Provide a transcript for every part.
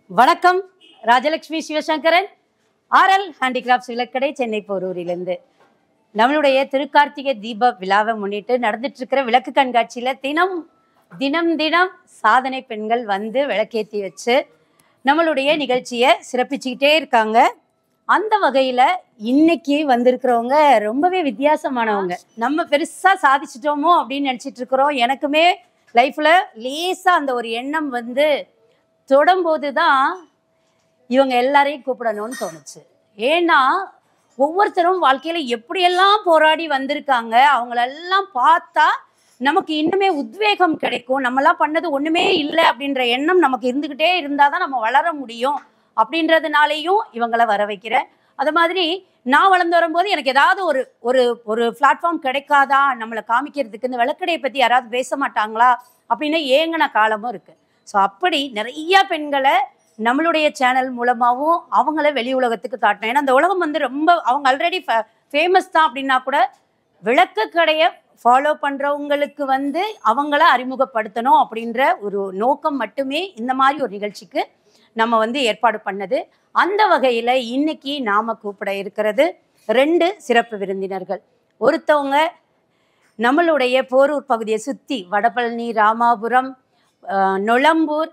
வணக்கம் Rajalakshmi Sivasankaran RL handicrafts விளக்கடை சென்னை போரூரிலிருந்து நம்மளுடைய திருக்கார்த்திகை தீப விழாவை முன்னிட்டு நடந்துட்டு இருக்கிற விளக்கு கண்காட்சியில தினம் தினம் தினம் சாதனை பெண்கள் வந்து விளக்கேத்தி வச்சு நம்மளுடைய நிகழ்ச்சியை சிறப்பிச்சுக்கிட்டே இருக்காங்க அந்த வகையில இன்னைக்கு வந்திருக்கிறவங்க ரொம்பவே வித்தியாசமானவங்க நம்ம பெருசா சாதிச்சிட்டோமோ அப்படின்னு நினைச்சிட்டு இருக்கிறோம் எனக்குமே லைஃப்ல லேசா அந்த ஒரு எண்ணம் வந்து தொடும்போது தான் இவங்க எல்லாரையும் கூப்பிடணும்னு தோணுச்சு ஏன்னா ஒவ்வொருத்தரும் வாழ்க்கையில எப்படியெல்லாம் போராடி வந்திருக்காங்க அவங்களெல்லாம் பார்த்தா நமக்கு இன்னுமே உத்வேகம் கிடைக்கும் நம்மலாம் பண்ணது ஒண்ணுமே இல்லை அப்படின்ற எண்ணம் நமக்கு இருந்துகிட்டே இருந்தால் தான் நம்ம வளர முடியும் அப்படின்றதுனாலையும் இவங்களை வர வைக்கிறேன் அது மாதிரி நான் வளர்ந்து வரும்போது எனக்கு ஏதாவது ஒரு ஒரு ஒரு பிளாட்ஃபார்ம் கிடைக்காதா நம்மளை காமிக்கிறதுக்கு இந்த விளக்கடையை பற்றி யாராவது பேச மாட்டாங்களா அப்படின்னு ஏங்கின காலமும் இருக்கு ஸோ அப்படி நிறைய பெண்களை நம்மளுடைய சேனல் மூலமாகவும் அவங்கள வெளி உலகத்துக்கு காட்டணும் ஏன்னா அந்த உலகம் வந்து ரொம்ப அவங்க ஆல்ரெடி ஃபேமஸ் தான் அப்படின்னா கூட விளக்கு கடையை ஃபாலோ பண்ணுறவங்களுக்கு வந்து அவங்கள அறிமுகப்படுத்தணும் அப்படின்ற ஒரு நோக்கம் மட்டுமே இந்த மாதிரி ஒரு நிகழ்ச்சிக்கு நம்ம வந்து ஏற்பாடு பண்ணது அந்த வகையில் இன்னைக்கு நாம கூப்பிட இருக்கிறது ரெண்டு சிறப்பு விருந்தினர்கள் ஒருத்தவங்க நம்மளுடைய போரூர் பகுதியை சுற்றி வடபழனி ராமாபுரம் அஹ், நொளம்பூர்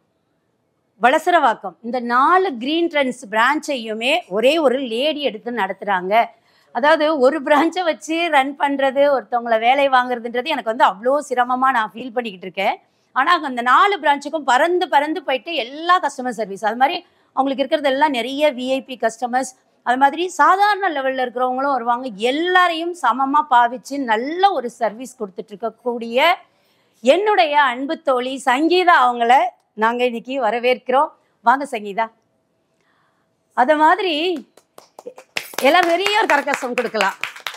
வளசரவாக்கம் இந்த நாலு கிரீன் ட்ரெண்ட்ஸ் பிரான்ச்சையுமே ஒரே ஒரு லேடி எடுத்து நடத்துகிறாங்க அதாவது ஒரு பிரான்ச்சை வச்சு ரன் பண்ணுறது ஒருத்தவங்கள வேலை வாங்குறதுன்றது எனக்கு வந்து அவ்வளோ சிரமமாக நான் ஃபீல் பண்ணிக்கிட்டு இருக்கேன் ஆனால் அந்த நாலு பிரான்ச்சுக்கும் பறந்து பறந்து போயிட்டு எல்லா கஸ்டமர் சர்வீஸ் அது மாதிரி அவங்களுக்கு இருக்கிறது எல்லாம் நிறைய விஐபி கஸ்டமர்ஸ் அது மாதிரி சாதாரண லெவலில் இருக்கிறவங்களும் வருவாங்க எல்லாரையும் சமமாக பாவிச்சு நல்ல ஒரு சர்வீஸ் கொடுத்துட்டு இருக்கக்கூடிய என்னுடைய அன்பு தோழி சங்கீதா அவங்கள நாங்கள் இன்னைக்கு வரவேற்கிறோம் வாங்க சங்கீதா அத மாதிரி எல்லாம் பெரிய ஒரு கரகசம் கொடுக்கலாம்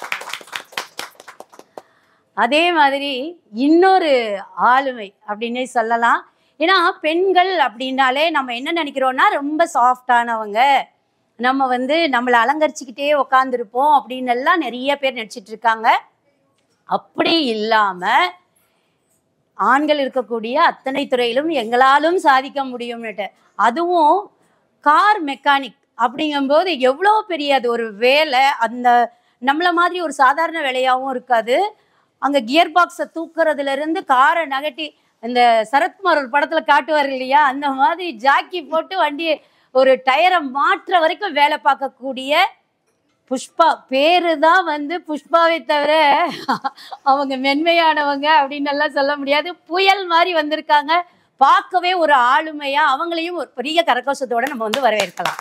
அதே மாதிரி இன்னொரு ஆளுமை அப்படின்னே சொல்லலாம் ஏன்னா பெண்கள் அப்படின்னாலே நம்ம என்ன நினைக்கிறோம்னா ரொம்ப சாஃப்டானவங்க நம்ம வந்து நம்மளை அலங்கரிச்சுக்கிட்டே உக்காந்துருப்போம் அப்படின்னு எல்லாம் நிறைய பேர் நினச்சிட்டு இருக்காங்க அப்படி இல்லாம ஆண்கள் இருக்கக்கூடிய அத்தனை துறையிலும் எங்களாலும் சாதிக்க முடியும்னுட்டு அதுவும் கார் மெக்கானிக் அப்படிங்கும்போது எவ்வளோ பெரிய அது ஒரு வேலை அந்த நம்மள மாதிரி ஒரு சாதாரண வேலையாகவும் இருக்காது அங்கே கியர் பாக்ஸை தூக்குறதுல இருந்து காரை நகட்டி இந்த சரத்குமார் ஒரு படத்தில் காட்டுவார் இல்லையா அந்த மாதிரி ஜாக்கி போட்டு வண்டி ஒரு டயரை மாற்ற வரைக்கும் வேலை பார்க்கக்கூடிய புஷ்பா பேரு தான் வந்து புஷ்பாவை தவிர அவங்க மென்மையானவங்க அப்படின்னு எல்லாம் சொல்ல முடியாது புயல் மாதிரி வந்திருக்காங்க பார்க்கவே ஒரு ஆளுமையா அவங்களையும் ஒரு பெரிய கரகோஷத்தோட நம்ம வந்து வரவேற்கலாம்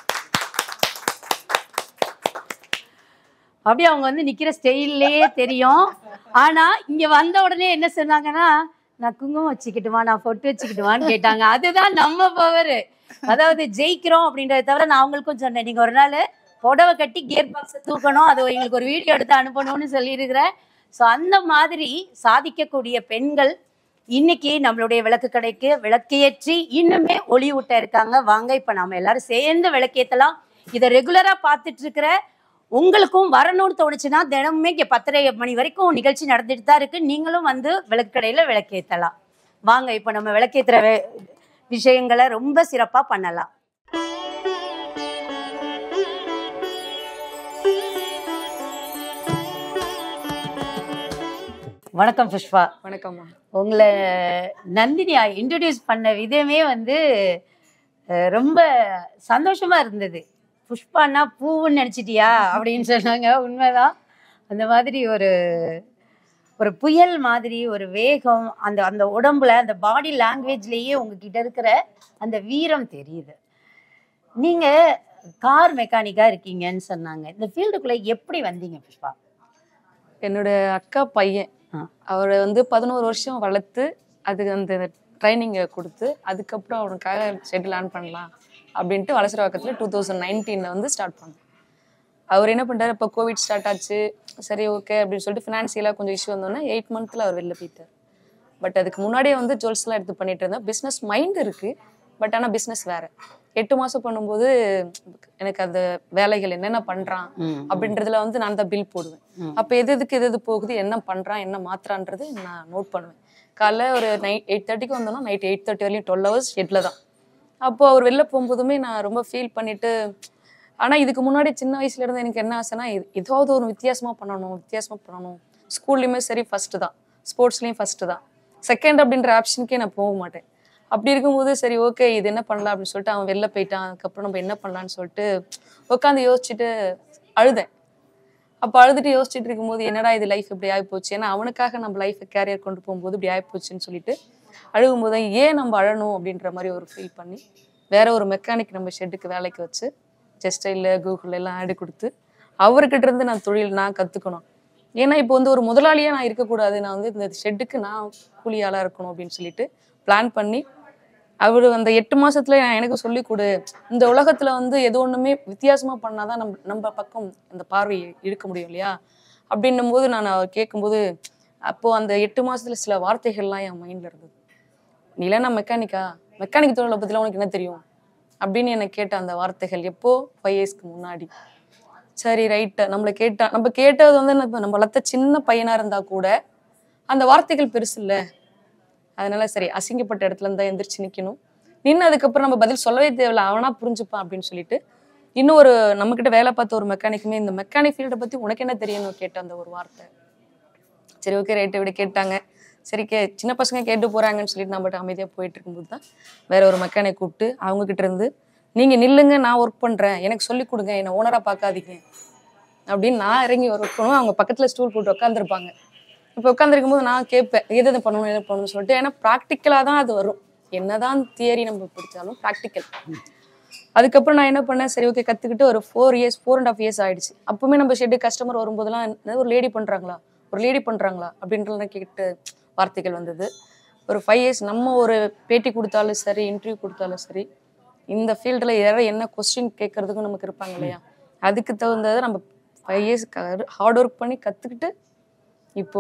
அப்படியே அவங்க வந்து நிக்கிற ஸ்டைல்லே தெரியும் ஆனா இங்க வந்த உடனே என்ன சொன்னாங்கன்னா நான் குங்குமம் வச்சுக்கிட்டுமா நான் பொட்டு வச்சுக்கிட்டுமான்னு கேட்டாங்க அதுதான் நம்ம பவர் அதாவது ஜெயிக்கிறோம் அப்படின்றத தவிர நான் அவங்களுக்கும் சொன்னேன் நீங்க ஒரு நாள் புடவை கட்டி கியர் பாக்ஸை தூக்கணும் அது எங்களுக்கு ஒரு வீடியோ எடுத்து அனுப்பணும்னு சொல்லியிருக்கிறேன் ஸோ அந்த மாதிரி சாதிக்கக்கூடிய பெண்கள் இன்னைக்கு நம்மளுடைய விளக்கு கடைக்கு விளக்கேற்றி இன்னுமே ஒளியூட்ட இருக்காங்க வாங்க இப்போ நாம எல்லாரும் சேர்ந்து விளக்கேற்றலாம் இதை ரெகுலராக பார்த்துட்டு இருக்கிற உங்களுக்கும் வரணும்னு தோணுச்சுன்னா தினமுமே இங்கே பத்தரை மணி வரைக்கும் நிகழ்ச்சி நடந்துட்டு தான் இருக்கு நீங்களும் வந்து விளக்கு கடையில் விளக்கேற்றலாம் வாங்க இப்போ நம்ம விளக்கேற்றுற வே- விஷயங்களை ரொம்ப சிறப்பாக பண்ணலாம் வணக்கம் புஷ்பா வணக்கம்மா உங்களை நந்தினி இன்ட்ரடியூஸ் பண்ண விதமே வந்து அஹ், ரொம்ப சந்தோஷமா இருந்தது புஷ்பான்னா பூவுன்னு நினச்சிட்டியா அப்படின்னு சொன்னாங்க உண்மைதான் அந்த மாதிரி ஒரு ஒரு புயல் மாதிரி ஒரு வேகம் அந்த அந்த உடம்புல அந்த பாடி லாங்குவேஜ்லேயே உங்ககிட்ட இருக்கிற அந்த வீரம் தெரியுது நீங்க கார் மெக்கானிக்கா இருக்கீங்கன்னு சொன்னாங்க இந்த ஃபீல்டுக்குள்ள எப்படி வந்தீங்க புஷ்பா என்னோட அக்கா பையன் ஆ. அவரை வந்து பதினோரு வருஷம் வளர்த்து அதுக்கு அந்த ட்ரைனிங்கை கொடுத்து அதுக்கப்புறம் அவனுக்காக ஷெட்டில் ஆன் பண்ணலாம் அப்படின்ட்டு வளசரவாக்கத்தில் டூ தௌசண்ட் நைன்டீனில் வந்து ஸ்டார்ட் பண்ணோம் அவர் என்ன பண்ணிட்டாரு இப்போ கோவிட் ஸ்டார்ட் ஆச்சு சரி ஓகே அப்படின்னு சொல்லிட்டு ஃபினான்சியலாக கொஞ்சம் இஷ்யூ வந்தோன்னே எயிட் மந்த்தில் அவர் வெளில போயிட்டார் பட் அதுக்கு முன்னாடியே வந்து ஜுவல்ஸ்லாம் எடுத்து பண்ணிட்டு இருந்தேன் பிஸ்னஸ் மைண்ட் இருக்குது பட் ஆனால் பிஸ்னஸ் வேறு எட்டு மாதம் பண்ணும்போது எனக்கு அந்த வேலைகள் என்னென்ன பண்ணுறான் அப்படின்றதுல வந்து நான் தான் பில் போடுவேன் ம். அப்ப எது எதுக்கு எது எது போகுது என்ன பண்றான் என்ன மாத்துறான்றது நான் நோட் பண்ணுவேன் காலைல ஒரு நைட் எயிட் தேர்ட்டிக்கு வந்தோம்னா நைட் எயிட் தேர்ட்டி வரையும் டுவெல் ஹவர்ஸ் ஷெட்ல தான் அப்போ அவர் வெளில போகும்போதுமே நான் ரொம்ப ஃபீல் பண்ணிட்டு ஆனா இதுக்கு முன்னாடி சின்ன வயசுல இருந்து எனக்கு என்ன ஆசைன்னா இது- ஏதாவது ஒரு வித்தியாசமா பண்ணணும் வித்தியாசமா பண்ணணும் ஸ்கூல்லையுமே சரி ஃபர்ஸ்ட் தான் ஸ்போர்ட்ஸ்லயும் ஃபர்ஸ்ட் தான் செகண்ட் அப்படின்ற ஆப்ஷனுக்கே நான் போக மாட்டேன் அப்படி இருக்கும்போது சரி ஓகே இது என்ன பண்ணலாம் அப்படின்னு சொல்லிட்டு அவன் வெளில போயிட்டான் அதுக்கப்புறம் நம்ம என்ன பண்ணலாம்னு சொல்லிட்டு உட்காந்து யோசிச்சுட்டு அழுதேன் அப்போ அழுதுட்டு யோசிச்சுட்டு இருக்கும்போது என்னடா இது லைஃப் இப்படி ஆகிப்போச்சு ஏன்னா அவனுக்காக நம்ம லைஃபை கேரியர் கொண்டு போகும்போது இப்படி ஆகிப்போச்சுன்னு சொல்லிட்டு அழுகும்போது ஏன் நம்ம அழணும் அப்படின்ற மாதிரி ஒரு ஃபீல் பண்ணி வேற ஒரு மெக்கானிக் நம்ம ஷெட்டுக்கு வேலைக்கு வச்சு ஜெஸ்டைல கூகுள் எல்லாம் ஆடு கொடுத்து அவர்கிட்ட இருந்து நான் தொழில் நான் கத்துக்கணும் ஏன்னா இப்போ வந்து ஒரு முதலாளியா நான் இருக்கக்கூடாது நான் வந்து இந்த ஷெட்டுக்கு நான் கூலியாளா இருக்கணும் அப்படின்னு சொல்லிட்டு பிளான் பண்ணி அவரு அந்த எட்டு மாசத்துல நான் எனக்கு சொல்லி கொடு இந்த உலகத்துல வந்து எது ஒண்ணுமே வித்தியாசமா பண்ணாதான் நம்ம நம்ம பக்கம் அந்த பார்வையை இழுக்க முடியும் இல்லையா அப்படின்னும் போது நான் அவர் கேட்கும்போது அப்போ அந்த எட்டு மாசத்துல சில வார்த்தைகள்லாம் என் மைண்ட்ல இருந்தது நீ இல்லைன்னா மெக்கானிக்கா மெக்கானிக் தொழிலை பத்திலாம் உனக்கு என்ன தெரியும் அப்படின்னு என்னை கேட்ட அந்த வார்த்தைகள் எப்போ ஃபைவ் இயர்ஸ்க்கு முன்னாடி சரி ரைட்டு நம்மளை கேட்டா நம்ம கேட்டது வந்து நம்ம நம்ம வளர்த்த சின்ன பையனா இருந்தா கூட அந்த வார்த்தைகள் பெருசு இல்ல அதனால சரி அசிங்கப்பட்ட இடத்துல இருந்தா எந்திரிச்சு நிக்கணும் நின்று அதுக்கப்புறம் நம்ம பதில் சொல்லவே தேவையில்ல அவனா புரிஞ்சுப்பான் அப்படின்னு சொல்லிட்டு இன்னும் ஒரு நம்மக்கிட்ட வேலை பார்த்த ஒரு மெக்கானிக்குமே இந்த மெக்கானிக் ஃபீல்டை பத்தி உனக்கு என்ன தெரியும்னு கேட்ட அந்த ஒரு வார்த்தை சரி ஓகே ரைட்டு இப்படி கேட்டாங்க சரி கே சின்ன பசங்க கேட்டு போறாங்கன்னு சொல்லிட்டு நம்ம அமைதியா போயிட்டு இருக்கும்போது தான் வேற ஒரு மெக்கானிக் கூப்பிட்டு அவங்க கிட்ட இருந்து நீங்க நில்லுங்க நான் ஒர்க் பண்றேன் எனக்கு சொல்லி கொடுங்க என்னை ஓனரா பார்க்காதீங்க அப்படின்னு நான் இறங்கி ஒர்க் பண்ணுவேன் அவங்க பக்கத்துல ஸ்டூல் போட்டு உட்காந்துருப்பாங்க இப்போ உட்காந்துருக்கும் போது நான் கேட்பேன் எது எது பண்ணணும் எது பண்ணணும்னு சொல்லிட்டு ஏன்னா ப்ராக்டிக்கலாக தான் அது வரும் என்னதான் தியரி நம்ம படிச்சாலும் ப்ராக்டிக்கல் அதுக்கப்புறம் நான் என்ன பண்ணேன் சரி ஓகே கற்றுக்கிட்டு ஒரு four years four and half years ஆயிடுச்சு அப்பவுமே நம்ம ஷெட்டு கஸ்டமர் வரும்போதெல்லாம் என்ன ஒரு லேடி பண்ணுறாங்களா ஒரு லேடி பண்ணுறாங்களா அப்படின்றத கேட்டு வார்த்தைகள் வந்தது ஒரு ஃபைவ் இயர்ஸ் நம்ம ஒரு பேட்டி கொடுத்தாலும் சரி இன்டர்வியூ கொடுத்தாலும் சரி இந்த ஃபீல்டில் யாராவது என்ன கொஸ்டின் கேட்கறதுக்கும் நமக்கு இருப்பாங்க இல்லையா அதுக்கு தகுந்ததை நம்ம ஃபைவ் இயர்ஸ் ஹார்ட் ஒர்க் பண்ணி கற்றுக்கிட்டு இப்போ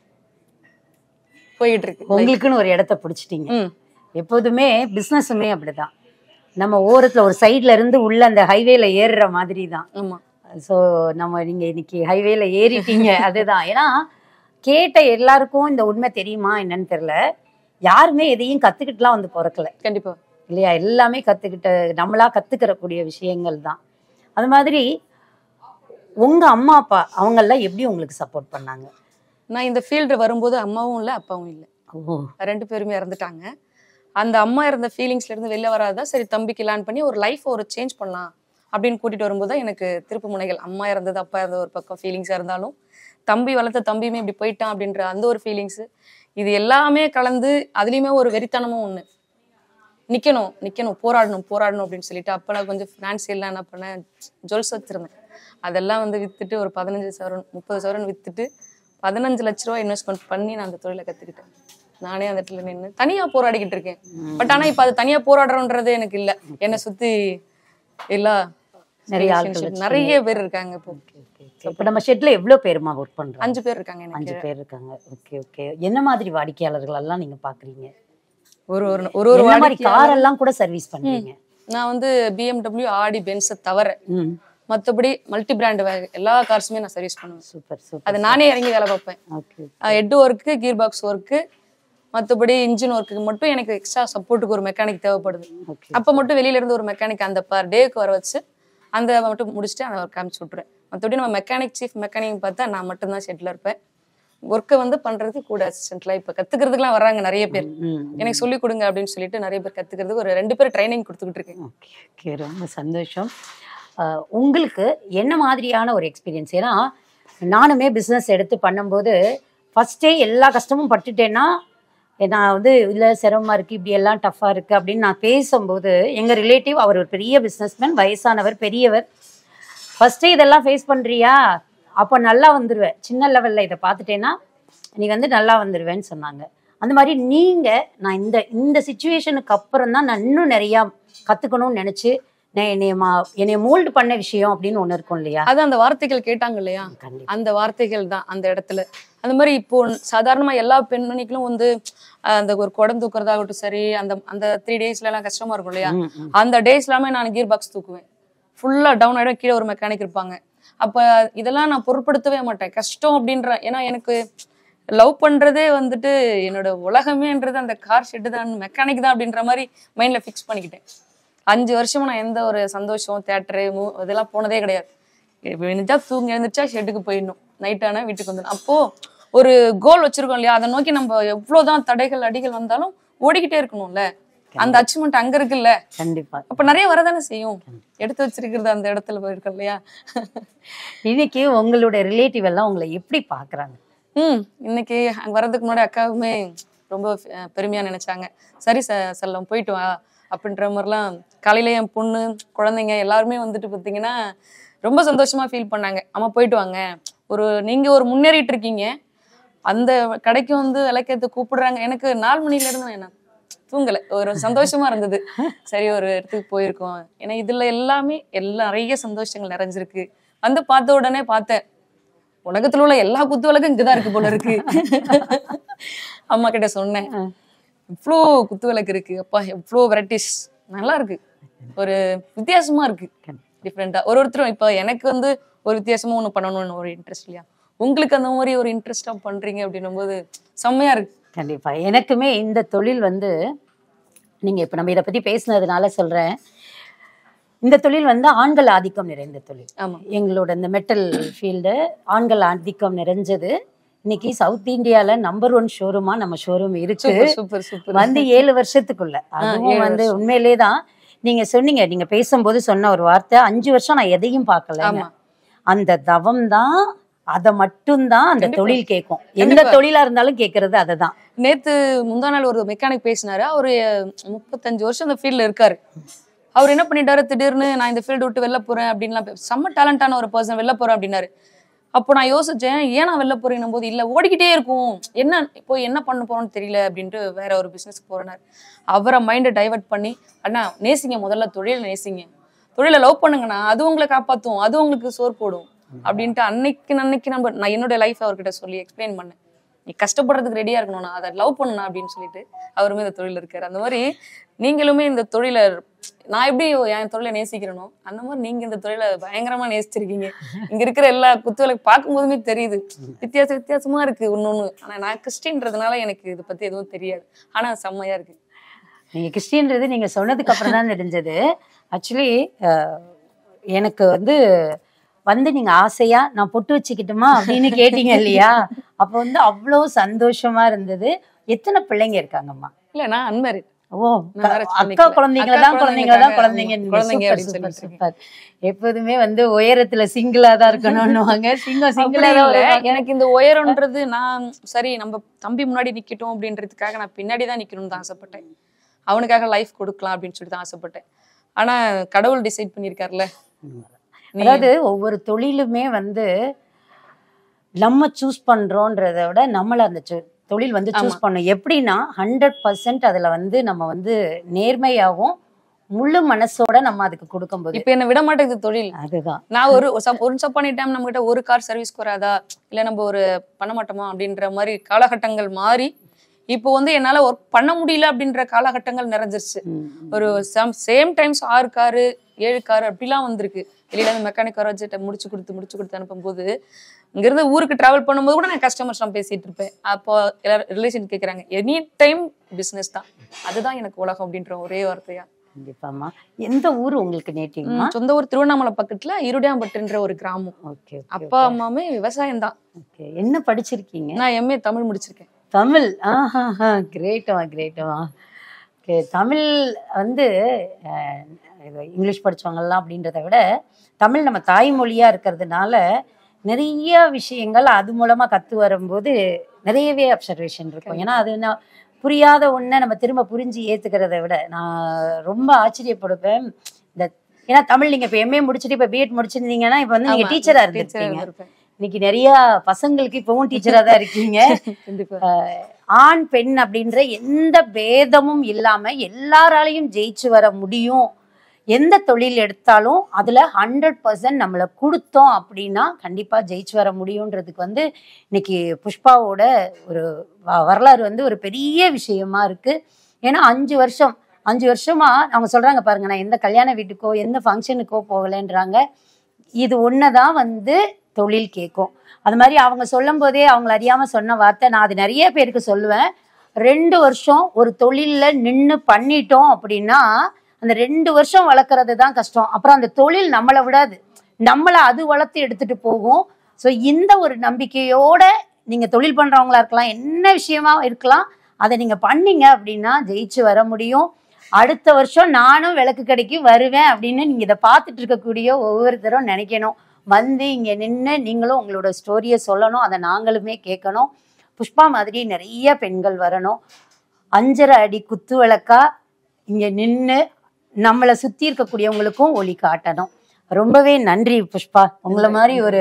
போயிட்டு இருக்கு உங்களுக்குன்னு ஒரு இடத்த பிடிச்சிட்டீங்க ம் எப்போதுமே பிஸ்னஸுமே அப்படிதான் நம்ம ஓரத்துல ஒரு சைடுல இருந்து உள்ள அந்த ஹைவேல ஏறுற மாதிரி தான் ஆமா ஸோ நம்ம நீங்க இன்னைக்கு ஹைவேல ஏறிட்டீங்க அதுதான் ஏன்னா கேட்ட எல்லாருக்கும் இந்த உண்மை தெரியுமா என்னன்னு தெரியல யாருமே எதையும் கத்துக்கிட்டுலாம் வந்து பிறக்கல கண்டிப்பா இல்லையா எல்லாமே கத்துக்கிட்ட நம்மளா கத்துக்கிறக்கூடிய விஷயங்கள் தான் அது மாதிரி உங்க அம்மா அப்பா அவங்கெல்லாம் எப்படி உங்களுக்கு சப்போர்ட் பண்ணாங்க நான் இந்த ஃபீல்டு வரும்போது அம்மாவும் இல்லை அப்பாவும் இல்லை ஓ ரெண்டு பேருமே இறந்துட்டாங்க அந்த அம்மா இருந்த ஃபீலிங்ஸ்ல இருந்து வெளில வராதான் சரி தம்பிக்கு லேர்ன் பண்ணி ஒரு லைஃப் ஒரு சேஞ்ச் பண்ணலாம் அப்படின்னு கூட்டிட்டு வரும்போது தான் எனக்கு திருப்பு முனைகள் அம்மா இறந்தது அப்பா இருந்த ஒரு பக்கம் ஃபீலிங்ஸாக இருந்தாலும் தம்பி வளர்த்த தம்பியுமே இப்படி போயிட்டான் அப்படின்ற அந்த ஒரு ஃபீலிங்ஸ் இது எல்லாமே கலந்து அதுலேயுமே ஒரு வெறித்தனமும் ஒன்று நிக்கணும் நிக்கணும் போராடணும் போராடணும் அப்படின்னு சொல்லிட்டு அப்போ நான் கொஞ்சம் ஃபினான்சியல்லாம் என்ன பண்ணேன் ஜுவல்ஸ் வச்சிருந்தேன் அதெல்லாம் வந்து வித்துட்டு ஒரு பதினஞ்சு சவரன் முப்பது சவரன் வித்துட்டு பதினஞ்சு லட்ச ரூபா இன்வெஸ்ட்மெண்ட் பண்ணி நான் அந்த தொழிலை கத்துக்கிட்டேன் நானே அந்த இடத்துல நின்று தனியா போராடிக்கிட்டு இருக்கேன் பட் ஆனா இப்ப அது தனியா போராடுறோன்றது எனக்கு இல்ல என்னை சுத்தி எல்லா நிறைய ஆட்கள் relationship நிறைய பேர் இருக்காங்க இப்போ இப்போ நம்ம ஷெட்ல எவ்வளவு பேருமா ஒர்க் பண்றோம் அஞ்சு பேர் இருக்காங்க எனக்கு அஞ்சு பேர் இருக்காங்க ஓகே ஓகே என்ன மாதிரி வாடிக்கையாளர்கள் எல்லாம் நீங்க பாக்குறீங்க ஒரு ஒரு ஒரு ஒரு என்ன மாதிரி வாடிக்கையாளர் கார் எல்லாம் கூட சர்வீஸ் பண்றீங்க நான் வந்து பிஎம்டபிள்யூ ஆடி பென்ஸை தவிர ம் மத்தபடி மல்டி பிராண்ட் எல்லா கார்ஸுமே நான் சர்வீஸ் பண்ணுவேன் சூப்பர் சூப்பர் அது நானே இறங்கி வேலை பார்ப்பேன் okay head work gear box work மற்றபடி இன்ஜின் ஒர்க்குக்கு மட்டும் எனக்கு எக்ஸ்ட்ரா சப்போர்ட்டுக்கு ஒரு மெக்கானிக் தேவைப்படுது ஓகே அப்போ மட்டும் வெளியில இருந்து ஒரு மெக்கானிக் அந்த பர் டேக்கு வர வச்சு அந்த மட்டும் முடிச்சுட்டு அந்த ஒர்க் காமிச்சு விட்ருவேன் மற்றபடி நம்ம மெக்கானிக் சீஃப் மெக்கானிக் பார்த்தா நான் மட்டும்தான் ஷெட்டில் இருப்பேன் ஒர்க்கை வந்து பண்றதுக்கு கூட அசிஸ்டன்ட்லாம் இப்போ கத்துக்கிறதுக்குலாம் வர்றாங்க நிறைய பேர் ம் எனக்கு சொல்லிக் கொடுங்க அப்படின்னு சொல்லிட்டு நிறைய பேர் கத்துக்கிறதுக்கு ஒரு ரெண்டு பேர் ட்ரைனிங் கொடுத்துக்கிட்டு இருக்கேன் ஓகே ஓகே ரொம்ப சந்தோஷம் அஹ், உங்களுக்கு என்ன மாதிரியான ஒரு எக்ஸ்பீரியன்ஸ் ஏன்னா நானுமே பிஸ்னஸ் எடுத்து பண்ணும்போது ஃபஸ்ட்டே எல்லா கஷ்டமும் பட்டுட்டேன்னா நான் வந்து இல்லை சிரமமாக இருக்குது இப்படி எல்லாம் டஃப்பாக இருக்குது அப்படின்னு நான் பேசும்போது எங்கள் ரிலேட்டிவ் அவர் ஒரு பெரிய பிஸ்னஸ்மேன் வயசானவர் பெரியவர் ஃபஸ்ட்டே இதெல்லாம் ஃபேஸ் பண்ணுறியா அப்போ நல்லா வந்துடுவேன் சின்ன லெவலில் இதை பார்த்துட்டேன்னா நீ வந்து நல்லா வந்துடுவேன்னு சொன்னாங்க அந்த மாதிரி நீங்கள் நான் இந்த இந்த சுச்சுவேஷனுக்கு அப்புறம் தான் நான் இன்னும் நிறையா கற்றுக்கணும்னு நினச்சி நான் என்னைய மா என்னைய மோல்டு பண்ண விஷயம் அப்படின்னு ஒன்று இருக்கும் இல்லையா அது அந்த வார்த்தைகள் கேட்டாங்க இல்லையா கண்டிப்பாக அந்த வார்த்தைகள் தான் அந்த இடத்துல அந்த மாதிரி இப்போ சாதாரணமா எல்லா பெண்மணிகளும் வந்து அஹ், அந்த ஒரு குடம் தூக்குறதாகட்டும் சரி அந்த அந்த த்ரீ டேஸ்ல எல்லாம் கஷ்டமா இருக்கும் இல்லையா ம், ம். அந்த டேஸ் எல்லாமே நான் கீர் பாக்ஸ் தூக்குவேன் ஃபுல்லா டவுன் ஆயிடும் கீழே ஒரு மெக்கானிக் இருப்பாங்க அப்ப இதெல்லாம் நான் பொருட்படுத்தவே மாட்டேன் கஷ்டம் அப்படின்ற ஏன்னா எனக்கு லவ் பண்றதே வந்துட்டு என்னோட உலகமேன்றது அந்த கார் ஷெட்டு தான் மெக்கானிக் தான் அப்படின்ற மாதிரி மைண்ட்ல ஃபிக்ஸ் பண்ணிக்கிட்டேன் அஞ்சு வருஷமா நான் எந்த ஒரு சந்தோஷம் தேட்டரு மூ இதெல்லாம் போனதே கிடையாது எழுந்துச்சா தூங்கி எழுந்துச்சா ஷெட்டுக்கு போயிடணும் நைட் ஆனா வீட்டுக்கு வந்துடணும் அப்போ ஒரு கோல் வச்சிருக்கோம் இல்லையா அதை நோக்கி நம்ம எவ்வளவுதான் தடைகள் அடிகள் வந்தாலும் ஓடிக்கிட்டே இருக்கணும்ல அந்த அச்சீவ்மெண்ட் அங்க இருக்குல்ல கண்டிப்பா அப்ப நிறைய வரதானே செய்யும் எடுத்து வச்சிருக்கிறது அந்த இடத்துல போயிருக்கோம் இல்லையா இன்னைக்கு உங்களோட ரிலேட்டிவ் எல்லாம் உங்களை எப்படி பாக்குறாங்க ம் இன்னைக்கு அங்க வர்றதுக்கு முன்னாடி அக்காவுமே ரொம்ப அஹ், பெருமையா நினைச்சாங்க சரி ச செல்லம் போயிட்டு வா அப்படின்ற மாதிரிலாம் காலையில என் பொண்ணு குழந்தைங்க எல்லாருமே வந்துட்டு பார்த்தீங்கன்னா ரொம்ப சந்தோஷமா ஃபீல் பண்ணாங்க அம்மா போயிட்டு வாங்க ஒரு நீங்க ஒரு முன்னேறிட்டு இருக்கீங்க அந்த கடைக்கு வந்து விளக்கேத்து கூப்பிடுறாங்க எனக்கு நாலு மணில இருந்து நான் என்ன தூங்கல ஒரு சந்தோஷமா இருந்தது சரி ஒரு இடத்துக்கு போயிருக்கோம் ஏன்னா இதுல எல்லாமே எல்லா நிறைய சந்தோஷங்கள் நிறைஞ்சிருக்கு வந்து பார்த்த உடனே பார்த்தேன் உலகத்துல உள்ள எல்லா குத்து விளக்கும் இங்கதான் இருக்கு போல இருக்கு அம்மா கிட்ட சொன்னேன் இவ்வளோ குத்து விளக்கு இருக்கு அப்பா எவ்வளோ வெரைட்டிஸ் நல்லா இருக்கு ஒரு வித்தியாசமா இருக்கு டிஃப்ரெண்டா ஒரு ஒருத்தரும் இப்போ எனக்கு வந்து ஒரு வித்தியாசமா ஒண்ணு பண்ணணும்னு ஒரு இன்ட்ரெஸ்ட் இல்லையா உங்களுக்கு அந்த மாதிரி ஒரு இன்ட்ரெஸ்டா பண்றீங்க அப்படின்னும் போது செம்மையா இருக்கு கண்டிப்பா எனக்குமே இந்த தொழில் வந்து நீங்க இப்ப நம்ம இதை பத்தி பேசுனதுனால சொல்றேன் இந்த தொழில் வந்து ஆண்கள் ஆதிக்கம் நிறைந்த தொழில் ஆமா எங்களோட இந்த மெட்டல் ஃபீல்டு ஆண்கள் ஆதிக்கம் நிறைஞ்சது இன்னைக்கு சவுத் இந்தியால நம்பர் ஒன் ஷோரூமா நம்ம ஷோரூம் இருக்கு சூப்பர் சூப்பர் சூப்பர் வந்து ஏழு வருஷத்துக்குள்ள அதுவும் ஏழு வந்து உண்மையிலே தான் நீங்க சொன்னீங்க நீங்க பேசும்போது சொன்ன ஒரு வார்த்தை அஞ்சு வருஷம் நான் எதையும் பார்க்கல ஆமா அந்த தவம் தான் அதை மட்டும்தான் அந்த கண்டிப்பா. தொழில் கேட்கும் எந்த கண்டிப்பா. தொழிலா இருந்தாலும் கேட்கறது அததான் நேத்து முந்தா நாள் ஒரு மெக்கானிக் பேசினாரு அவரு அஹ், முப்பத்தஞ்சு வருஷம் இந்த ஃபீல்ட்ல இருக்காரு அவர் என்ன பண்ணிட்டாரு திடீர்னு நான் இந்த ஃபீல்டு விட்டு வெளில போறேன் அப்படின்லாம் பே- செம்ம டேலண்டான ஒரு பர்சன் வெளில போறேன் அப்படின்னாரு அப்போ நான் யோசிச்சேன் ஏன் நான் வெளில போறேன்னும் போது இல்ல ஓடிக்கிட்டே இருக்கும் என்ன இப்போ என்ன பண்ண போறோம்னு தெரியல அப்படின்ட்டு வேற ஒரு பிசினஸ் போறேனாரு அவரை மைண்டை டைவர்ட் பண்ணி அண்ணா நேசிங்க முதல்ல தொழிலை நேசிங்க தொழிலை லவ் பண்ணுங்கண்ணா அது உங்களை காப்பாத்தும் அது உங்களுக்கு சோறு போடும் அப்படின்ட்டு அன்னைக்கு அன்னைக்கு நம்ம நான் என்னோட லைஃப் அவர்கிட்ட சொல்லி எக்ஸ்பிளைன் பண்ணேன் நீ கஷ்டப்படுறதுக்கு ரெடியா இருக்கணும்னா அதை லவ் பண்ணணும் அப்படின்னு சொல்லிட்டு அவருமே இந்த தொழில் இருக்காரு அந்த மாதிரி நீங்களுமே இந்த தொழிலை நான் எப்படி என் தொழிலை நேசிக்கிறேனோ அந்த மாதிரி நீங்க இந்த தொழிலை பயங்கரமா நேசிச்சிருக்கீங்க இங்க இருக்கிற எல்லா குத்துவிளக்கு பார்க்கும்போதுமே தெரியுது வித்தியாச வித்தியாசமா இருக்கு ஒன்னொன்னு ஆனா நான் கிறிஸ்டின்றதுனால எனக்கு இதை பத்தி எதுவும் தெரியாது ஆனா செம்மையா இருக்கு நீங்க கிறிஸ்டின்றது நீங்க சொன்னதுக்கு அப்புறம் தான் தெரிஞ்சது ஆக்சுவலி எனக்கு வந்து வந்து நீங்க ஆசையா நான் பொட்டு வச்சுக்கிட்டுமா அப்படின்னு கேட்டீங்க இல்லையா அப்ப வந்து அவ்வளோ சந்தோஷமா இருந்தது எத்தனை பிள்ளைங்க இருக்காங்கம்மா இல்ல நான் அன்மேரிட் ஓ நான் marriage அக்கா பண்ணிக்கல. குழந்தைங்கள அக்கா தான் குழந்தைங்கள தான் குழந்தைங்க, குழந்தைங்க குழந்தைங்க சூப்பர் அப்படின்னு சூப்பர் சொல்லிட்டு சூப்பர் எப்போதுமே வந்து உயரத்துல சிங்கிளா தான் இருக்கணும்னுவாங்க சிங்கம் சிங்கிளா அப்படி தான் இல்ல. வருவாங்க. எனக்கு இந்த உயரம்ன்றது நான் சரி நம்ம தம்பி முன்னாடி நிக்கட்டும் அப்படின்றதுக்காக நான் பின்னாடி தான் நிக்கணும்னு தான் ஆசைப்பட்டேன் அவனுக்காக லைஃப் கொடுக்கலாம் அப்படின்னு சொல்லி தான் ஆசைப்பட்டேன் ஆனா கடவுள் டிசைட் பண்ணியிருக்காருல்ல நீ- அதாவது ஒவ்வொரு தொழிலுமே வந்து நம்ம சூஸ் பண்றோன்றத விட நம்மள அந்த சொ- தொழில் வந்து சூஸ் பண்ணும் எப்படின்னா ஹண்ட்ரட் பர்சன்ட் அதுல வந்து நம்ம வந்து நேர்மையாவும் முழு மனசோட நம்ம அதுக்கு கொடுக்கும்போது இப்ப என்ன விட மாட்டேங்குது தொழில் அதுதான் நான் ஒரு சப்- ஒரு சப்பானி டைம் நம்ம கிட்ட ஒரு கார் சர்வீஸ்க்கு வராதா இல்ல நம்ம ஒரு பண்ண மாட்டோமா அப்படின்ற மாதிரி காலகட்டங்கள் மாறி இப்போ வந்து என்னால ஒர்க் பண்ண முடியல அப்படின்ற காலகட்டங்கள் நிறைஞ்சிருச்சு ம். ஒரு சேம் டைம்ஸ் ஆறு காரு ஏழு காரு அப்படிலாம் வந்திருக்கு வெளியில இருந்து மெக்கானிக் கார் வச்சு முடிச்சு கொடுத்து முடிச்சு கொடுத்து அனுப்பும்போது இங்கிருந்து ஊருக்கு டிராவல் பண்ணும்போது கூட நான் கஸ்டமர்ஸ் தான் பேசிட்டு இருப்பேன் அப்போ எல்லாரும் ரிலேஷன் கேட்குறாங்க எனி டைம் பிஸ்னஸ் தான் அதுதான் எனக்கு உலகம் அப்படின்ற ஒரே வார்த்தையா கண்டிப்பாம்மா எந்த ஊர் உங்களுக்கு நேட்டிவ்மா ம், சொந்த ஊர் திருவண்ணாமலை பக்கத்துல இருடியாம்பட்டுன்ற ஒரு கிராமம் ஓகே அப்பா அம்மாவுமே விவசாயம் தான் ஓகே என்ன படிச்சிருக்கீங்க நான் எம்ஏ தமிழ் முடிச்சிருக்கேன் தமிழ் ஆஹா கிரேட்டமா கிரேட்டமா ஓகே தமிழ் வந்து அஹ், இது இங்கிலீஷ் படிச்சவங்கலாம் அப்படின்றத விட தமிழ் நம்ம தாய்மொழியா இருக்கிறதுனால நிறைய விஷயங்கள் அது மூலமா கத்து வரும்போது நிறையவே அப்சர்வேஷன் இருக்கும் ஏன்னா அது நான் புரியாத ஒண்ணை நம்ம திரும்ப புரிஞ்சு ஏத்துக்கிறத விட நான் ரொம்ப ஆச்சரியப்படுவேன் இந்த ஏன்னா தமிழ் நீங்க இப்ப எம்ஏ முடிச்சுட்டு இப்ப பிஎட் முடிச்சிருந்தீங்கன்னா இப்ப வந்து நீங்க ஆமா, டீச்சரா teacher ஆ இருந்திருப்பீங்க இருந்திருப்பேன். இன்னைக்கு நிறைய பசங்களுக்கு இப்பவும் டீச்சரா தான் இருக்கீங்க கண்டிப்பா அஹ் ஆண் பெண் அப்படின்ற எந்த பேதமும் இல்லாம எல்லாராலையும் ஜெயிச்சு வர முடியும் எந்த தொழில் எடுத்தாலும் அதுல ஹண்ட்ரட் பர்சன்ட் நம்மளை கொடுத்தோம் அப்படின்னா கண்டிப்பா ஜெயிச்சு வர முடியுன்றதுக்கு வந்து இன்னைக்கு புஷ்பாவோட ஒரு வ- வரலாறு வந்து ஒரு பெரிய விஷயமா இருக்கு ஏன்னா அஞ்சு வருஷம் அஞ்சு வருஷமா அவங்க சொல்றாங்க பாருங்க நான் எந்த கல்யாண வீட்டுக்கோ எந்த ஃபங்க்ஷனுக்கோ போகலைன்றாங்க இது ஒன்னதான் வந்து தொழில் கேட்கும் அது மாதிரி அவங்க சொல்லும் போதே அவங்கள அறியாம சொன்ன வார்த்தை நான் அது நிறைய பேருக்கு சொல்லுவேன் ரெண்டு வருஷம் ஒரு தொழில்ல நின்று பண்ணிட்டோம் அப்படின்னா அந்த ரெண்டு வருஷம் வளர்க்கறது தான் கஷ்டம் அப்புறம் அந்த தொழில் நம்மளை விடாது நம்மளை அது வளர்த்து எடுத்துட்டு போகும் ஸோ இந்த ஒரு நம்பிக்கையோட நீங்க தொழில் பண்றவங்களா இருக்கலாம் என்ன விஷயமா இருக்கலாம் அதை நீங்க பண்ணீங்க அப்படின்னா ஜெயிச்சு வர முடியும் அடுத்த வருஷம் நானும் விளக்கு கடைக்கு வருவேன் அப்படின்னு நீங்க இதை பார்த்துட்டு இருக்கக்கூடிய ஒவ்வொருத்தரும் நினைக்கணும் வந்து இங்க நின்று நீங்களும் உங்களோட ஸ்டோரியை சொல்லணும் அதை நாங்களுமே கேட்கணும் புஷ்பா மாதிரி நிறைய பெண்கள் வரணும் அஞ்சரை அடி குத்து விளக்கா இங்க நின்று நம்மளை சுத்தி இருக்கக்கூடியவங்களுக்கும் ஒளி காட்டணும் ரொம்பவே நன்றி புஷ்பா உங்களை மாதிரி ஒரு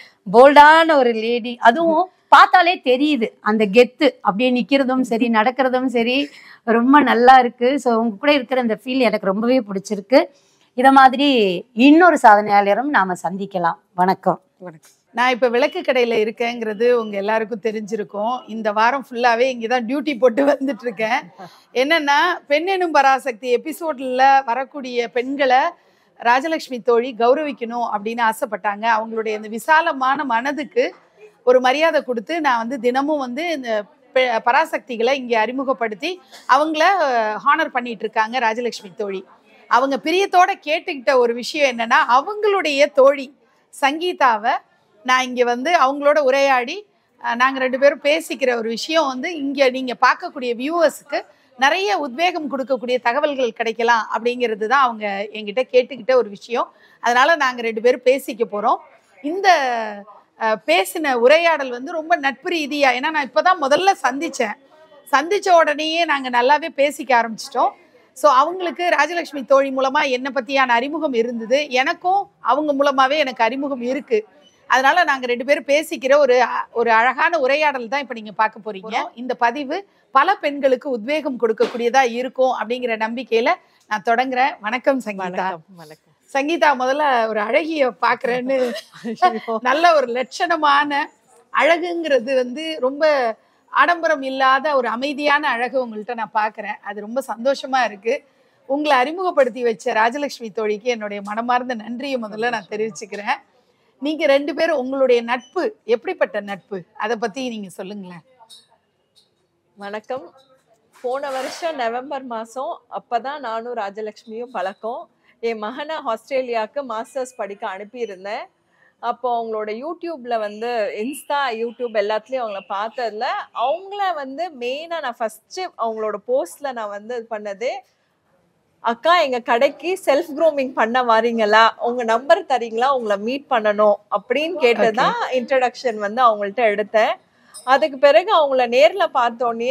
போல்டான ஒரு லேடி அதுவும் பார்த்தாலே தெரியுது அந்த கெத்து அப்படியே நிக்கிறதும் சரி நடக்கிறதும் சரி ரொம்ப நல்லா இருக்கு ஸோ உங்க கூட இருக்கிற இந்த ஃபீல் எனக்கு ரொம்பவே பிடிச்சிருக்கு இத மாதிரி இன்னொரு சாதனையாளரும் நாம சந்திக்கலாம் வணக்கம் வணக்கம் நான் இப்போ விளக்கு கடையில் இருக்கேங்கிறது உங்க எல்லாருக்கும் தெரிஞ்சிருக்கும் இந்த வாரம் ஃபுல்லாவே இங்கே தான் டியூட்டி போட்டு வந்துட்டு இருக்கேன் என்னன்னா பெண் எனும் பராசக்தி எபிசோட்ல வரக்கூடிய பெண்களை ராஜலட்சுமி தோழி கௌரவிக்கணும் அப்படின்னு ஆசைப்பட்டாங்க அவங்களுடைய இந்த விசாலமான மனதுக்கு ஒரு மரியாதை கொடுத்து நான் வந்து தினமும் வந்து இந்த பெ- பராசக்திகளை இங்கே அறிமுகப்படுத்தி அவங்கள ஹானர் பண்ணிட்டு இருக்காங்க ராஜலட்சுமி தோழி அவங்க பிரியத்தோட கேட்டுக்கிட்ட ஒரு விஷயம் என்னன்னா அவங்களுடைய தோழி சங்கீதாவை நான் இங்கே வந்து அவங்களோட உரையாடி நாங்கள் ரெண்டு பேரும் பேசிக்கிற ஒரு விஷயம் வந்து இங்கே நீங்கள் பார்க்கக்கூடிய வியூவர்ஸுக்கு நிறைய உத்வேகம் கொடுக்கக்கூடிய தகவல்கள் கிடைக்கலாம் அப்படிங்கிறது தான் அவங்க என்கிட்ட கேட்டுக்கிட்ட ஒரு விஷயம் அதனால நாங்கள் ரெண்டு பேரும் பேசிக்க போகிறோம் இந்த அஹ், பேசின உரையாடல் வந்து ரொம்ப நட்பு ரீதியா ஏன்னா நான் இப்போதான் முதல்ல சந்தித்தேன் சந்திச்ச உடனேயே நாங்கள் நல்லாவே பேசிக்க ஆரம்பிச்சிட்டோம் ஸோ அவங்களுக்கு ராஜலட்சுமி தோழி மூலமா என்னை பத்தியான அறிமுகம் இருந்தது எனக்கும் அவங்க மூலமாவே எனக்கு அறிமுகம் இருக்கு அதனால நாங்க ரெண்டு பேரும் பேசிக்கிற ஒரு அ- ஒரு அழகான உரையாடல் தான் இப்ப நீங்க பார்க்க போறீங்க இந்த பதிவு பல பெண்களுக்கு உத்வேகம் கொடுக்கக்கூடியதா இருக்கும் அப்படிங்கிற நம்பிக்கையில நான் தொடங்குறேன் வணக்கம் சங்கீதா வணக்கம் வணக்கம் சங்கீதா முதல்ல ஒரு அழகிய பாக்குறேன்னு நல்ல ஒரு லட்சணமான அழகுங்கிறது வந்து ரொம்ப ஆடம்பரம் இல்லாத ஒரு அமைதியான அழகு உங்கள்கிட்ட நான் பார்க்குறேன் அது ரொம்ப சந்தோஷமா இருக்கு உங்களை அறிமுகப்படுத்தி வச்ச ராஜலட்சுமி தோழிக்கு என்னுடைய மனமார்ந்த நன்றியை முதல்ல நான் தெரிவிச்சுக்கிறேன் நீங்க ரெண்டு பேரும் உங்களுடைய நட்பு எப்படிப்பட்ட நட்பு அதை பத்தி நீங்க சொல்லுங்களேன் வணக்கம் போன வருஷம் நவம்பர் மாதம் அப்போ தான் நானும் ராஜலக்ஷ்மியும் பழக்கம் என் மகனை ஆஸ்திரேலியாவுக்கு மாஸ்டர்ஸ் படிக்க அனுப்பியிருந்தேன் அப்போ அவங்களோட யூடியூப்ல வந்து இன்ஸ்டா யூடியூப் எல்லாத்துலேயும் அவங்கள பார்த்ததுல அவங்கள வந்து மெயினாக நான் ஃபஸ்ட்டு அவங்களோட போஸ்ட்ல நான் வந்து இது பண்ணதே அக்கா எங்க கடைக்கு செல்ஃப் க்ரூமிங் பண்ண வாரீங்களா உங்க நம்பர் தரீங்களா உங்களை மீட் பண்ணணும் அப்படின்னு கேட்டதான் இன்ட்ரடக்ஷன் வந்து அவங்கள்ட்ட எடுத்தேன் அதுக்கு பிறகு அவங்கள நேர்ல பார்த்தோன்னே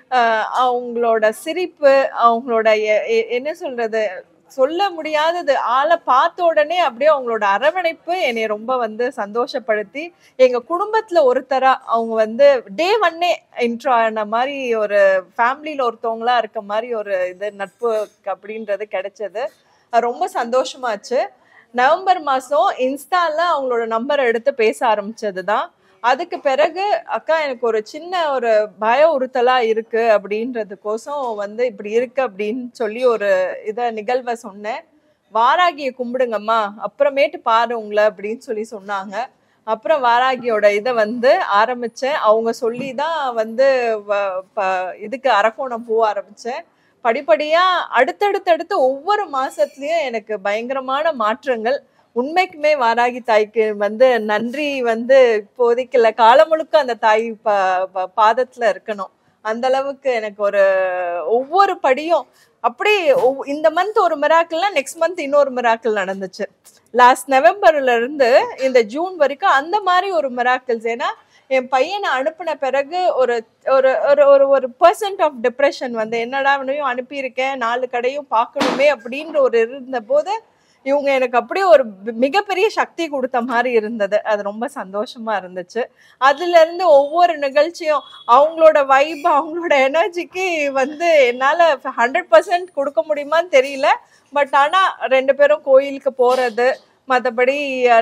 அவங்களோட சிரிப்பு அவங்களோட எ- எ- என்ன சொல்றது சொல்ல முடியாதது ஆளை பார்த்த உடனே அப்படியே அவங்களோட அரவணைப்பு என்னை ரொம்ப வந்து சந்தோஷப்படுத்தி எங்க குடும்பத்துல ஒருத்தரா அவங்க வந்து டே ஒன்னே இன்ட்ரோ ஆன மாதிரி ஒரு ஃபேமிலியில ஒருத்தவங்களா இருக்க மாதிரி ஒரு இது நட்பு அப்படின்றது கிடைச்சது அது ரொம்ப சந்தோஷமாச்சு நவம்பர் மாசம் இன்ஸ்டால அவங்களோட நம்பர் எடுத்து பேச ஆரம்பிச்சது தான் அதுக்கு பிறகு அக்கா எனக்கு ஒரு சின்ன ஒரு பய உறுத்தலா இருக்கு அப்படின்றதுக்கோசம் வந்து இப்படி இருக்கு அப்படின்னு சொல்லி ஒரு இத நிகழ்வை சொன்னேன் வாராகியை கும்பிடுங்கம்மா அப்புறமேட்டு பாரு உங்களை அப்படின்னு சொல்லி சொன்னாங்க அப்புறம் வாராகியோட இதை வந்து ஆரம்பிச்சேன் அவங்க சொல்லி தான் வந்து வ- ப- இதுக்கு அரக்கோணம் போக ஆரம்பிச்சேன் படிப்படியா அடுத்தடுத்தடுத்து ஒவ்வொரு மாசத்துலயும் எனக்கு பயங்கரமான மாற்றங்கள் உண்மைக்குமே வாராகி தாய்க்கு வந்து நன்றி வந்து இப்போதைக்கு இல்ல காலம் முழுக்க அந்த தாய் ப ப- பாதத்துல இருக்கணும் அந்த அளவுக்கு எனக்கு ஒரு ஒவ்வொரு படியும் அப்படி ஒவ்- இந்த மந்த் ஒரு மிராக்கிள்னா நெக்ஸ்ட் மந்த் இன்னொரு மிராக்கிள் நடந்துச்சு லாஸ்ட் நவம்பர்ல இருந்து இந்த ஜூன் வரைக்கும் அந்த மாதிரி ஒரு மிராக்கிள்ஸ் ஏன்னா என் பையனை அனுப்பின பிறகு ஒரு ஒரு ஒரு ஒரு ஒரு பர்சன்ட் ஆஃப் டிப்ரெஷன் வந்து என்னடா இவனையும் அனுப்பியிருக்கேன் நாலு கடையும் பார்க்கணுமே அப்படின்ற ஒரு இருந்த போது இவங்க எனக்கு அப்படியே ஒரு பி- மிகப்பெரிய சக்தி கொடுத்த மாதிரி இருந்தது அது ரொம்ப சந்தோஷமா இருந்துச்சு அதுல இருந்து ஒவ்வொரு நிகழ்ச்சியும் அவங்களோட வைப் அவங்களோட எனர்ஜிக்கு வந்து என்னால ஹண்ட்ரட் பர்சன்ட் கொடுக்க முடியுமான்னு தெரியல பட் ஆனா ரெண்டு பேரும் கோயிலுக்கு போறது மற்றபடி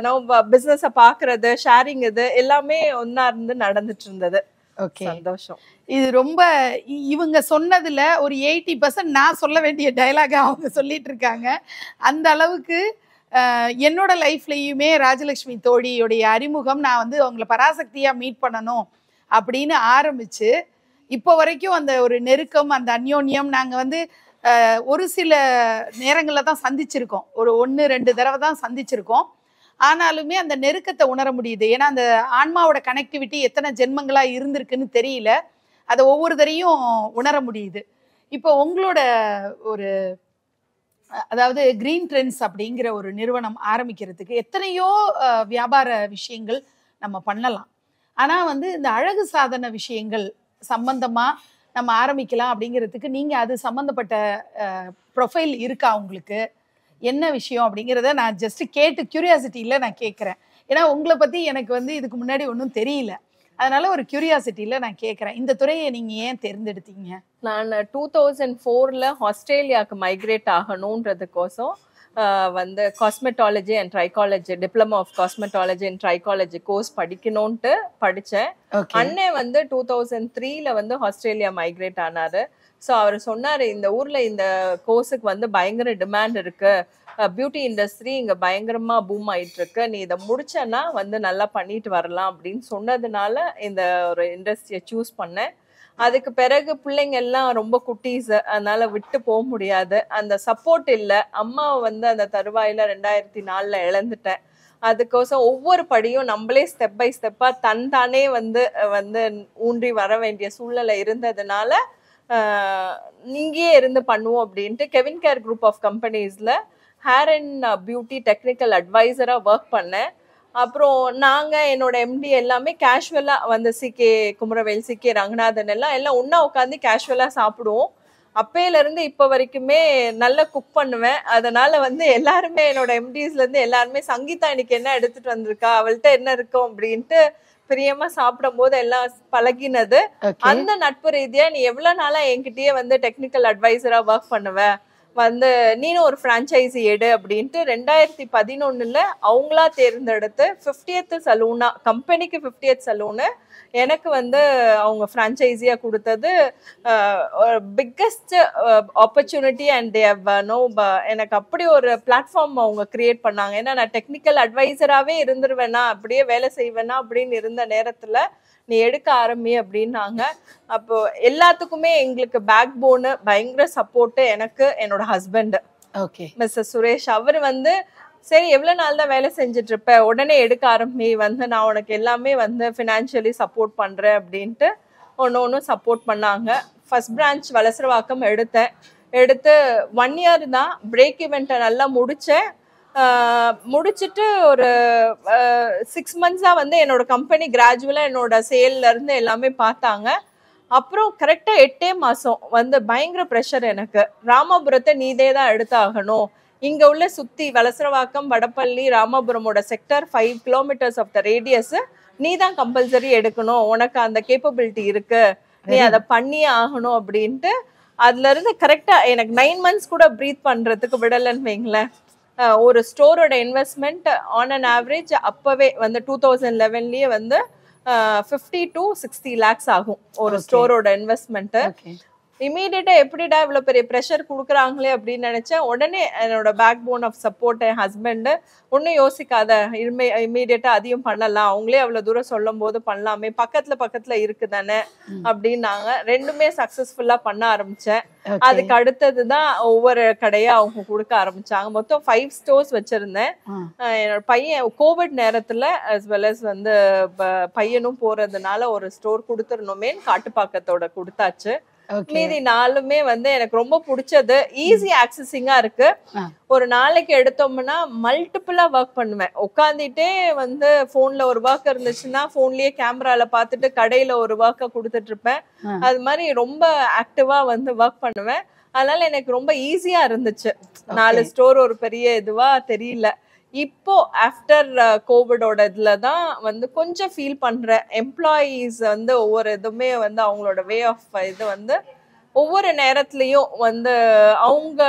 பிஸ்னஸை பார்க்கறது ஷேரிங் இது எல்லாமே ஒண்ணா இருந்து நடந்துட்டு இருந்தது ஓகே சந்தோஷம் இது ரொம்ப இ- இவங்க சொன்னதுல ஒரு எயிட்டி பர்சன்ட் நான் சொல்ல வேண்டிய டைலாக அவங்க சொல்லிட்டு இருக்காங்க அந்த அளவுக்கு அஹ், என்னோட லைஃப்லயுமே ராஜலட்சுமி தோழியுடைய அறிமுகம் நான் வந்து அவங்கள பராசக்தியா மீட் பண்ணணும் அப்படின்னு ஆரம்பிச்சு இப்போ வரைக்கும் அந்த ஒரு நெருக்கம் அந்த அந்யோன்யம் நாங்க வந்து அஹ், ஒரு சில நேரங்களில் தான் சந்திச்சிருக்கோம் ஒரு ஒன்று ரெண்டு தடவை தான் சந்திச்சிருக்கோம் ஆனாலுமே அந்த நெருக்கத்தை உணர முடியுது ஏன்னா அந்த ஆன்மாவோட கனெக்டிவிட்டி எத்தனை ஜென்மங்களா இருந்திருக்குன்னு தெரியல அதை ஒவ்வொரு தரையும் உணர முடியுது இப்போ உங்களோட ஒரு அஹ், அதாவது கிரீன் ட்ரெண்ட்ஸ் அப்படிங்கிற ஒரு நிறுவனம் ஆரம்பிக்கிறதுக்கு எத்தனையோ அஹ், வியாபார விஷயங்கள் நம்ம பண்ணலாம் ஆனால் வந்து இந்த அழகு சாதன விஷயங்கள் சம்பந்தமா நம்ம ஆரம்பிக்கலாம் அப்படிங்கிறதுக்கு நீங்க அது சம்பந்தப்பட்ட ப்ரொஃபைல் இருக்கா உங்களுக்கு என்ன விஷயம் அப்படிங்கிறத நான் ஜஸ்ட் கேட்டு கியூரியாசிட்டியில் நான் கேட்குறேன் ஏன்னா உங்களை பற்றி எனக்கு வந்து இதுக்கு முன்னாடி ஒன்றும் தெரியல அதனால ஒரு கியூரியாசிட்டியில் நான் கேட்குறேன் இந்த துறையை நீங்கள் ஏன் தேர்ந்தெடுத்தீங்க நான் டூ தௌசண்ட் ஃபோரில் ஆஸ்திரேலியாவுக்கு மைக்ரேட் ஆகணுன்றதுக்கோசம் ஆஹ் வந்து cosmetology and trichology diploma of cosmetology and trichology course படிக்கணும்ட்டு படித்தேன் ஓகே அண்ணன் வந்து டூ தௌசண்ட் த்ரீல வந்து ஆஸ்திரேலியா மைக்ரேட் ஆனாரு ஸோ அவர் சொன்னாரு இந்த ஊர்ல இந்த கோர்ஸுக்கு வந்து பயங்கர டிமாண்ட் இருக்கு பியூட்டி இண்டஸ்ட்ரி இங்க பயங்கரமா பூம் ஆயிட்டு இருக்கு நீ இதை முடிச்சேன்னா வந்து நல்லா பண்ணிட்டு வரலாம் அப்படின்னு சொன்னதுனால இந்த ஒரு இண்டஸ்ட்ரியை சூஸ் பண்ணேன் அதுக்கு பிறகு பிள்ளைங்க எல்லாம் ரொம்ப குட்டீஸ் அதனால விட்டு போக முடியாது அந்த சப்போர்ட் இல்லை அம்மாவை வந்து அந்த தருவாயில ரெண்டாயிரத்தி நாலுல இழந்துட்டேன் அதுக்கோசம் ஒவ்வொரு படியும் நம்மளே ஸ்டெப் பை ஸ்டெப்பா தன் தானே வந்து அஹ், வந்து ஊன்றி வர வேண்டிய சூழ்நிலை இருந்ததுனால ஆஹ், இங்கேயே இருந்து பண்ணுவோம் அப்படின்ட்டு கெவின் கேர் குரூப் ஆஃப் கம்பெனிஸ்ல ஹேர் அண்ட் பியூட்டி டெக்னிக்கல் அட்வைசரா ஒர்க் பண்ணேன் அப்புறம் நாங்க என்னோட எம்டி எல்லாமே கேஷுவலா வந்து சிகே குமரவேல் சிகே ரங்கநாதன் எல்லாம் எல்லாம் ஒண்ணா உட்காந்து கேஷுவலா சாப்பிடுவோம் அப்பையில இருந்து இப்ப வரைக்குமே நல்லா குக் பண்ணுவேன் அதனால வந்து எல்லாருமே என்னோட எம்டிஸ்ல இருந்து எல்லாருமே சங்கீதா இன்னைக்கு என்ன எடுத்துட்டு வந்திருக்கா அவள்கிட்ட என்ன இருக்கும் அப்படின்ட்டு பிரியமா சாப்பிடும் போது எல்லாம் பழகினது ஓகே அந்த நட்பு ரீதியா நீ எவ்வளவு நாளா என்கிட்டயே வந்து டெக்னிக்கல் அட்வைசரா ஒர்க் பண்ணுவ வந்து நீனும் ஒரு ஃப்ரான்ச்சைசி எடு அப்படின்ட்டு ரெண்டாயிரத்தி பதினொன்னுல அவங்களா தேர்ந்தெடுத்து ஃபிஃப்டியத் சலூனா கம்பெனிக்கு ஃபிஃப்டியத் சலூனு எனக்கு வந்து அவங்க ஃப்ரான்ச்சைஸியா கொடுத்தது பிக்கஸ்ட் ஆப்பர்ச்சுனிட்டி அண்ட் தேவ் நோ எனக்கு அப்படி ஒரு பிளாட்ஃபார்ம் அவங்க கிரியேட் பண்ணாங்க ஏன்னா நான் டெக்னிக்கல் அட்வைசராகவே இருந்துருவேனா அப்படியே வேலை செய்வேனா அப்படின்னு இருந்த நேரத்துல நீ எடுக்க ஆரம்பி அப்படின்னாங்க அப்போ எல்லாத்துக்குமே எங்களுக்கு பேக் போனு பயங்கர சப்போர்ட்டு எனக்கு என்னோட ஹஸ்பண்ட் ஓகே மிஸ்டர் சுரேஷ் அவர் வந்து சரி எவ்வளோ நாள் தான் வேலை செஞ்சுட்டு இருப்ப உடனே எடுக்க ஆரம்பி வந்து நான் உனக்கு எல்லாமே வந்து ஃபினான்ஷியலி சப்போர்ட் பண்ணுறேன் அப்படின்ட்டு ஒன்று ஒன்றும் சப்போர்ட் பண்ணாங்க ஃபர்ஸ்ட் பிரான்ச் வலசரவாக்கம் எடுத்தேன் எடுத்து ஒன் இயர் தான் பிரேக் இவெண்ட்டை நல்லா முடித்தேன் முடிச்சுட்டு ஒரு சிக்ஸ் மந்த்ஸாக வந்து என்னோட கம்பெனி கிராஜுவலாக என்னோட சேல்ல இருந்து எல்லாமே பார்த்தாங்க அப்புறம் கரெக்டாக எட்டே மாதம் வந்து பயங்கர ப்ரெஷர் எனக்கு ராமபுரத்தை நீதே தான் எடுத்தாகணும் இங்க உள்ள சுத்தி வலசரவாக்கம் வடபள்ளி ராமபுரமோட sector five kilometres of the radius நீ தான் கம்பல்சரி எடுக்கணும் உனக்கு அந்த கேப்பபிலிட்டி இருக்கு நீ அதை பண்ணியே ஆகணும் அப்படின்ட்டு அதுல இருந்து கரெக்டா எனக்கு நைன் மந்த்ஸ் கூட ப்ரீத் பண்றதுக்கு விடலைன்னு வைங்களேன் அஹ் ஒரு ஸ்டோரோட இன்வெஸ்ட்மெண்ட் ஆன் அன் ஆவரேஜ் அப்பவே வந்து டூ தௌசண்ட் லெவன்லயே வந்து ஃபிஃப்டி டு சிக்ஸ்டி லேக்ஸ் ஆகும் ஒரு Okay. ஸ்டோரோட இன்வெஸ்ட்மெண்ட் ஓகே இமீடியட்டா எப்படிடா இவ்வளவு பெரிய ப்ரெஷர் கொடுக்குறாங்களே அப்படின்னு நினைச்சேன் உடனே என்னோட பேக் போன் ஆஃப் சப்போர்ட் என் ஹஸ்பண்ட் ஒன்றும் யோசிக்காத இனிமே இமீடியட்டா அதையும் பண்ணலாம் அவங்களே அவ்வளவு தூரம் சொல்லும் போது பண்ணலாமே பக்கத்துல பக்கத்துல இருக்குதானே ம். அப்படின்னாங்க ரெண்டுமே சக்சஸ்ஃபுல்லா பண்ண ஆரம்பிச்சேன் ஓகே அதுக்கு அடுத்தது தான் ஒவ்வொரு கடையா அவங்க கொடுக்க ஆரம்பிச்சாங்க மொத்தம் ஃபைவ் ஸ்டோர்ஸ் வச்சிருந்தேன் ஆ. அஹ் என்னோட பையன் கோவிட் நேரத்துல as well as வந்து ப- பையனும் போறதுனால ஒரு ஸ்டோர் கொடுத்துடணுமேன்னு காட்டுப்பாக்கத்தோட கொடுத்தாச்சு ஓகே மீதி நாலுமே வந்து எனக்கு ரொம்ப பிடிச்சது ஈஸி ஆக்சஸிங்கா இருக்கு ஆ. ஒரு நாளைக்கு எடுத்தோம்னா மல்டிபிளா ஒர்க் பண்ணுவேன் உட்காந்துட்டே வந்து போன்ல ஒரு ஒர்க் இருந்துச்சுன்னா போன்லயே கேமரால பார்த்துட்டு கடையில ஒரு ஒர்க்கை கொடுத்துட்டு இருப்பேன் ஆ. அது மாதிரி ரொம்ப ஆக்டிவா வந்து ஒர்க் பண்ணுவேன் அதனால எனக்கு ரொம்ப ஈஸியா இருந்துச்சு நாலு ஸ்டோர் ஒரு பெரிய இதுவா தெரியல இப்போ ஆஃப்டர் கோவிடோட இதுல தான் வந்து கொஞ்சம் ஃபீல் பண்றேன் எம்ப்ளாயீஸ் வந்து ஒவ்வொரு இதுவுமே வந்து அவங்களோட வே ஆஃப் இது வந்து ஒவ்வொரு நேரத்துலயும் வந்து அவங்க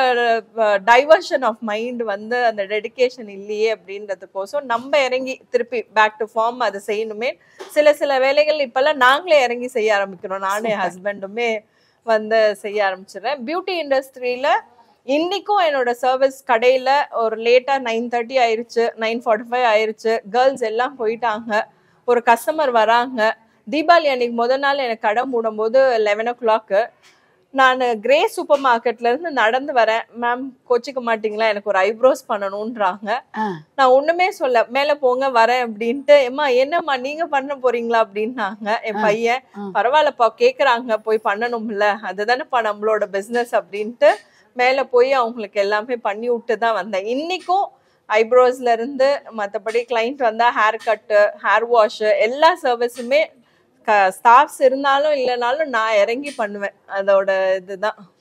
டைவர்ஷன் ஆஃப் மைண்ட் வந்து அந்த டெடிகேஷன் இல்லையே அப்படின்றதுக்கோசம் நம்ம இறங்கி திருப்பி பேக் டு ஃபார்ம் அதை செய்யணுமே சில சில வேலைகள் இப்பெல்லாம் நாங்களே இறங்கி செய்ய ஆரம்பிக்கிறோம் நானும் என் ஹஸ்பண்டுமே வந்து செய்ய ஆரம்பிச்சிடுறேன் பியூட்டி இண்டஸ்ட்ரியில இன்னைக்கும் என்னோட சர்வீஸ் கடையில ஒரு லேட்டா நைன் தேர்ட்டி ஆயிருச்சு நைன் ஃபார்ட்டி ஃபைவ் ஆயிருச்சு கேர்ள்ஸ் எல்லாம் போயிட்டாங்க ஒரு கஸ்டமர் வராங்க தீபாவளி அன்னைக்கு முத நாள் எனக்கு கடை மூடும்போது லெவன் ஓ கிளாக்கு நான் கிரே சூப்பர் மார்க்கெட்ல இருந்து நடந்து வரேன் மேம் கோச்சிக்க மாட்டீங்களா எனக்கு ஒரு ஐப்ரோஸ் பண்ணணும்ன்றாங்க ஆ. நான் ஒண்ணுமே சொல்ல மேல போங்க வரேன் அப்படின்ட்டு ஏம்மா என்னம்மா நீங்க பண்ண போறீங்களா அப்படின்னாங்க என் ஆ. பையன் ஆ. பரவாயில்லப்பா கேக்குறாங்க போய் பண்ணணும்ல அதுதானேப்பா நம்மளோட பிசினஸ் அப்படின்ட்டு மேல போய் அவங்களுக்கு எல்லாமே பண்ணி விட்டு தான் வந்தேன் இன்னைக்கும் ஐப்ரோஸ்ல இருந்து மற்றபடி கிளைண்ட் வந்தா ஹேர் கட்டு ஹேர் வாஷ் எல்லா சர்வீஸுமே ஸ்டாஃப்ஸ் இருந்தாலும் இல்லைனாலும் நான் இறங்கி பண்ணுவேன் அதோட இதுதான்